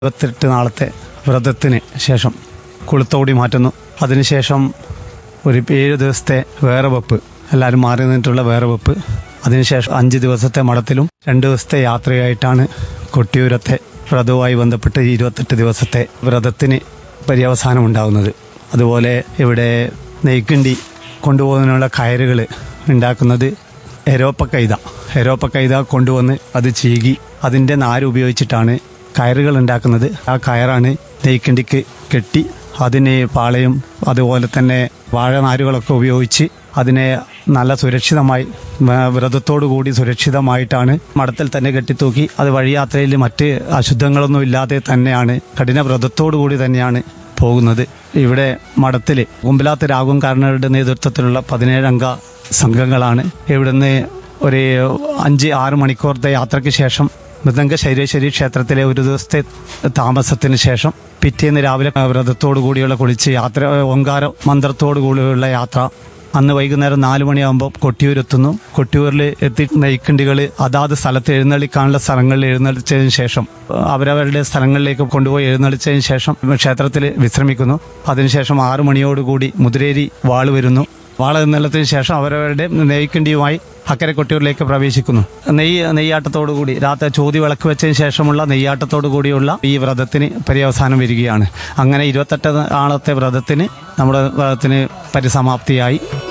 ഇരുപത്തെട്ട് നാളത്തെ വ്രതത്തിന് ശേഷം കുളുത്തോടി മാറ്റുന്നു അതിനുശേഷം ഒരു ഏഴ് ദിവസത്തെ വേറെ വെപ്പ് എല്ലാവരും മാറി നിന്നിട്ടുള്ള വേറെ വെപ്പ് അതിനുശേഷം അഞ്ച് ദിവസത്തെ മഠത്തിലും രണ്ട് ദിവസത്തെ യാത്രയായിട്ടാണ് കൊട്ടിയൂരത്തെ വ്രതവുമായി ബന്ധപ്പെട്ട് ഈ ഇരുപത്തെട്ട് ദിവസത്തെ വ്രതത്തിന് പര്യവസാനം ഉണ്ടാകുന്നത് അതുപോലെ ഇവിടെ നെയ്ക്കിണ്ടി കൊണ്ടുപോകുന്നതിനുള്ള കയറുകൾ ഉണ്ടാക്കുന്നത് എരോപ്പ കൈത എരോപ്പ കൈത കൊണ്ടുവന്ന് അത് ചീകി അതിൻ്റെ നാര് ഉപയോഗിച്ചിട്ടാണ് കയറുകൾ ഉണ്ടാക്കുന്നത് ആ കയറാണ് നെയ്ക്കിണ്ടിക്ക് കെട്ടി അതിന് പാളയും അതുപോലെ തന്നെ വാഴനാരുകളൊക്കെ ഉപയോഗിച്ച് അതിനെ നല്ല സുരക്ഷിതമായി വ- വ്രതത്തോടു കൂടി സുരക്ഷിതമായിട്ടാണ് മഠത്തിൽ തന്നെ കെട്ടിത്തൂക്കി അത് വഴിയാത്രയിൽ മറ്റ് അശുദ്ധങ്ങളൊന്നും ഇല്ലാതെ തന്നെയാണ് കഠിന വ്രതത്തോടു കൂടി തന്നെയാണ് പോകുന്നത് ഇവിടെ മഠത്തിൽ കുമ്പലാത്ത് രാഘവൻകാരനരുടെ നേതൃത്വത്തിലുള്ള പതിനേഴംഗ സംഘങ്ങളാണ് ഇവിടുന്ന് ഒരു അഞ്ച് ആറ് മണിക്കൂറത്തെ യാത്രയ്ക്ക് ശേഷം മൃദംഗ ശൈലേശ്വരി ക്ഷേത്രത്തിലെ ഒരു ദിവസത്തെ താമസത്തിന് ശേഷം പിറ്റേന്ന് രാവിലെ വ്രതത്തോടു കൂടിയുള്ള കുളിച്ച് യാത്ര ഓങ്കാര മന്ത്രത്തോടു കൂടിയുള്ള യാത്ര അന്ന് വൈകുന്നേരം നാല് മണിയാകുമ്പോൾ കൊട്ടിയൂരെത്തുന്നു കൊട്ടിയൂരിൽ എത്തി നെയ്ക്കിണ്ടികൾ അതാത് സ്ഥലത്ത് എഴുന്നള്ളിക്കാനുള്ള സ്ഥലങ്ങളിൽ എഴുന്നള്ളിച്ചതിന് ശേഷം അവരവരുടെ സ്ഥലങ്ങളിലേക്ക് കൊണ്ടുപോയി എഴുന്നള്ളിച്ചതിന് ശേഷം ക്ഷേത്രത്തിൽ വിശ്രമിക്കുന്നു അതിനുശേഷം ആറു മണിയോടുകൂടി മുതിരേരി വാള് വരുന്നു വാള എന്നുള്ളതിന് ശേഷം അവരവരുടെ നെയ്ക്കിണ്ടിയുമായി അക്കരെ കൊട്ടിയൂരിലേക്ക് പ്രവേശിക്കുന്നു നെയ്യ് നെയ്യാട്ടത്തോടുകൂടി രാത്രി ചോതി വിളക്ക് വെച്ചതിന് ശേഷമുള്ള നെയ്യാട്ടത്തോടു കൂടിയുള്ള ഈ വ്രതത്തിന് പര്യവസാനം വരികയാണ് അങ്ങനെ ഇരുപത്തെട്ട് ആളത്തെ വ്രതത്തിന് നമ്മുടെ വ്രതത്തിന് പരിസമാപ്തിയായി